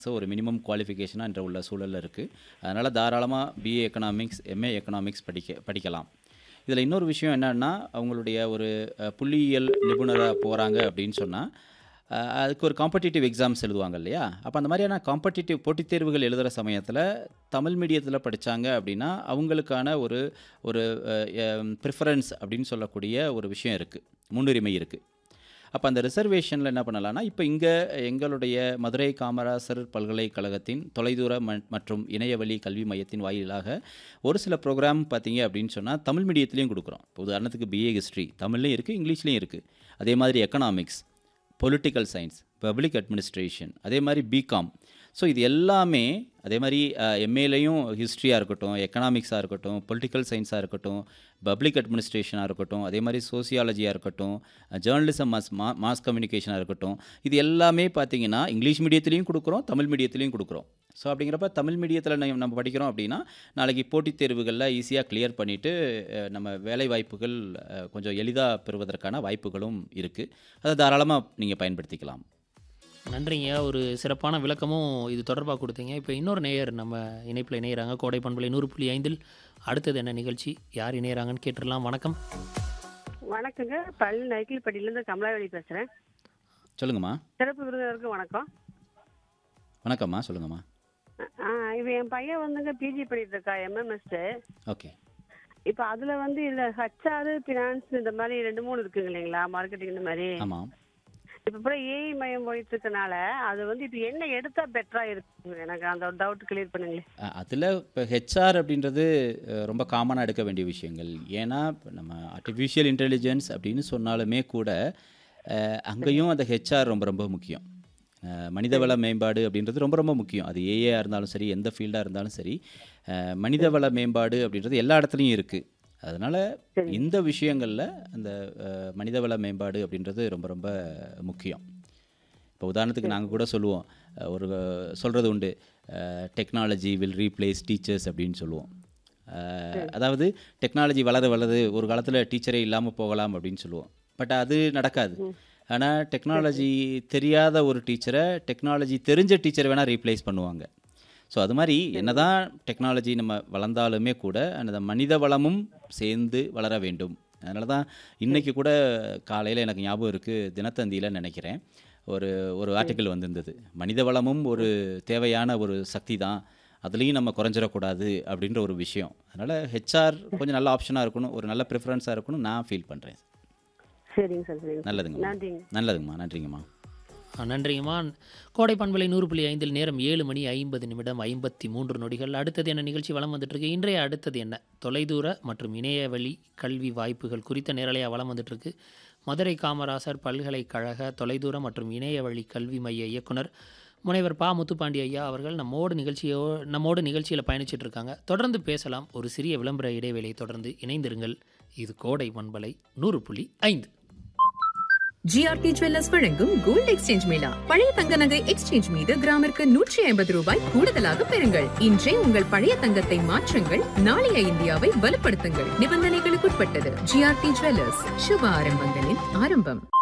so ஒரு minimum குவாலிஃபிகேஷனாக என்ற உள்ள சூழலில் இருக்குது அதனால் தாராளமாக பிஏ எக்கனாமிக்ஸ் எம்ஏ எக்கனாமிக்ஸ் படிக்க படிக்கலாம் இதில் இன்னொரு விஷயம் என்னன்னா அவங்களுடைய ஒரு அஹ், புள்ளியியல் நிபுணராக போகிறாங்க அப்படின்னு சொன்னால் அதுக்கு ஒரு காம்படிட்டிவ் எக்ஸாம்ஸ் எழுதுவாங்க இல்லையா அப்போ அந்த மாதிரியான காம்படிட்டிவ் போட்டித் தேர்வுகள் எழுதுகிற சமயத்தில் தமிழ் மீடியத்தில் படித்தாங்க அப்படின்னா அவங்களுக்கான ஒரு ஒரு ப்ரிஃபரன்ஸ் அப்படின்னு சொல்லக்கூடிய ஒரு விஷயம் இருக்குது முன்னுரிமை இருக்குது அப்போ அந்த ரிசர்வேஷனில் என்ன பண்ணலாம்னா இப்போ இங்கே எங்களுடைய மதுரை காமராசர் பல்கலைக்கழகத்தின் தொலைதூர ம- மற்றும் இணையவழி கல்வி மையத்தின் வாயிலாக ஒரு சில ப்ரோக்ராம் பார்த்தீங்க அப்படின்னு சொன்னால் தமிழ் மீடியத்துலேயும் கொடுக்குறோம் இப்போ உதாரணத்துக்கு பிஏ ஹிஸ்ட்ரி தமிழ்லையும் இருக்குது இங்கிலீஷ்லேயும் இருக்குது அதே மாதிரி economics political science public administration அதே மாதிரி பிகாம் ஸோ இது எல்லாமே அதே மாதிரி எம்ஏலையும் ஹிஸ்ட்ரியாக இருக்கட்டும் எக்கனாமிக்ஸாக இருக்கட்டும் பொலிட்டிக்கல் சயின்ஸாக இருக்கட்டும் பப்ளிக் அட்மினிஸ்ட்ரேஷனாக இருக்கட்டும் அதே மாதிரி சோசியாலஜியாக இருக்கட்டும் ஜேர்னலிசம் மாஸ் மா மாஸ் கம்யூனிகேஷனாக இருக்கட்டும் இது எல்லாமே பார்த்தீங்கன்னா இங்கிலீஷ் மீடியத்துலேயும் கொடுக்குறோம் தமிழ் மீடியத்துலேயும் கொடுக்குறோம் ஸோ அப்படிங்கிறப்ப தமிழ் மீடியத்தில் நம்ம படிக்கிறோம் அப்படின்னா நாளைக்கு போட்டித் தேர்வுகளில் ஈஸியாக கிளியர் பண்ணிவிட்டு நம்ம வேலை வாய்ப்புகள் அஹ், கொஞ்சம் எளிதாக பெறுவதற்கான வாய்ப்புகளும் இருக்குது அதை தாராளமாக நீங்கள் பயன்படுத்திக்கலாம் நன்றிங்க ஒரு சிறப்பான விளக்கமும் இது தொடர்பாக கொடுத்தீங்க இப்போ இன்னொரு நேயர் நம்ம இணைப்பில் இணையறாங்க கோடை பண்பலை நூறு புள்ளி ஐந்தில் அடுத்தது என்ன நிகழ்ச்சி யார் இணையறாங்கன்னு கேட்டுடலாம் வணக்கம் வணக்கங்க பள்ளி நைக்கிள்பட்டியிலேருந்து கமலாவதி பேசுகிறேன் சொல்லுங்கம்மா சிறப்பு விருந்தினருக்கு வணக்கம் வணக்கம்மா சொல்லுங்கம்மா ஆ இப்போ என் பையன் வந்துங்க பிஜி பண்ணிட்டு இருக்கா எம்எம்எஸ்ட்டு ஓகே இப்போ அதில் வந்து இதில் ஹச்ஆர் ஃபினான்ஸ் இந்த மாதிரி ரெண்டு மூணு இருக்குங்க இல்லைங்களா மார்க்கெட்டிங் இந்த மாதிரி ஆமாம் இப்போ கூட ஏஐ மையம் போயிட்டு இருக்கனால அது வந்து இப்போ என்ன எடுத்தா பெட்டரா இருக்குங்க எனக்கு அந்த ஒரு டவுட் கிளியர் பண்ணுங்களேன் அதில் இப்போ ஹெச்ஆர் அப்படின்றது அஹ், ரொம்ப காமனாக எடுக்க வேண்டிய விஷயங்கள் ஏன்னா இப்ப நம்ம ஆர்டிஃபிஷியல் இன்டெலிஜென்ஸ் அப்படின்னு சொன்னாலுமே கூட அஹ், அங்கேயும் அந்த ஹெச்ஆர் ரொம்ப ரொம்ப முக்கியம் அஹ், மனிதவள மேம்பாடு அப்படின்றது ரொம்ப ரொம்ப முக்கியம் அது ஏஏஆ இருந்தாலும் சரி எந்த ஃபீல்டாக இருந்தாலும் சரி அஹ், மனிதவள மேம்பாடு அப்படின்றது எல்லா இடத்துலையும் இருக்குது அதனால் இந்த விஷயங்களில் அந்த அஹ், மனிதவள மேம்பாடு அப்படின்றது ரொம்ப ரொம்ப முக்கியம் இப்போ உதாரணத்துக்கு நாங்கள் கூட சொல்லுவோம் அஹ், ஒரு சொல்கிறது உண்டு டெக்னாலஜி வில் ரீப்ளேஸ் டீச்சர்ஸ் அப்படின்னு சொல்லுவோம் அஹ், அதாவது டெக்னாலஜி வளர வளரு ஒரு காலத்தில் டீச்சரே இல்லாமல் போகலாம் அப்படின்னு சொல்லுவோம் பட் அது நடக்காது ஆனால் டெக்னாலஜி தெரியாத ஒரு டீச்சரை டெக்னாலஜி தெரிஞ்ச டீச்சரை வேணால் ரீப்ளேஸ் பண்ணுவாங்க ஸோ அது மாதிரி என்னதான் டெக்னாலஜி நம்ம வளர்ந்தாலுமே கூட அந்த மனித வளமும் சேர்ந்து வளர வேண்டும் அதனால தான் இன்றைக்கி கூட காலையில் எனக்கு ஞாபகம் இருக்குது தினத்தந்தியில் நினைக்கிறேன் ஒரு ஒரு ஆர்டிக்கல் வந்திருந்தது மனித வளமும் ஒரு தேவையான ஒரு சக்தி தான் அதுலேயும் நம்ம குறைஞ்சிடக்கூடாது அப்படின்ற ஒரு விஷயம் அதனால் ஹெச்ஆர் கொஞ்சம் நல்ல ஆப்ஷனாக இருக்கணும் ஒரு நல்ல ப்ரிஃபரன்ஸாக இருக்கணும் நான் ஃபீல் பண்ணுறேன் சரிங்க சார் சரிங்க நல்லதுங்கம்மா நன்றிங்க நல்லதுங்கம்மா நன்றிங்கம்மா ஆ, நன்றிங்கம்மா கோடை பண்பலை நூறு புள்ளி ஐந்தில் நேரம் ஏழு மணி ஐம்பது நிமிடம் ஐம்பத்தி மூன்று நொடிகள் அடுத்தது என்ன நிகழ்ச்சி வலம் வந்துட்டு இருக்கு இன்றைய அடுத்தது என்ன தொலைதூர மற்றும் இணையவழி கல்வி வாய்ப்புகள் குறித்த நேரலையாக வலம் வந்துட்டு இருக்கு மதுரை காமராசர் பல்கலைக்கழக தொலைதூர மற்றும் இணையவழி கல்வி மைய இயக்குனர் முனைவர் பா முத்துப்பாண்டி ஐயா அவர்கள் நம்மோடு நிகழ்ச்சியோ நம்மோடு நிகழ்ச்சியில் பயணிச்சிட்டு இருக்காங்க தொடர்ந்து பேசலாம் ஒரு சிறிய விளம்பர இடைவேளை தொடர்ந்து இணைந்திருங்கள் இது கோடை பண்பலை நூறு புள்ளி ஐந்து ஜிஆர்டி ஜுவல்லர்ஸ் வழங்கும் கோல்ட் எக்ஸ்சேஞ்ச் மேளா பழைய தங்க நகை எக்ஸ்சேஞ்ச் மீது கிராமிற்கு நூற்றி ஐம்பது ரூபாய் கூடுதலாக பெறுங்கள் இன்றே உங்கள் பழைய தங்கத்தை மாற்றுங்கள் நாளைய இந்தியாவை வலுப்படுத்துங்கள் நிபந்தனைகளுக்குட்பட்டது ஜிஆர்டி ஜுவல்லர்ஸ் சுப ஆரம்பங்களின் ஆரம்பம்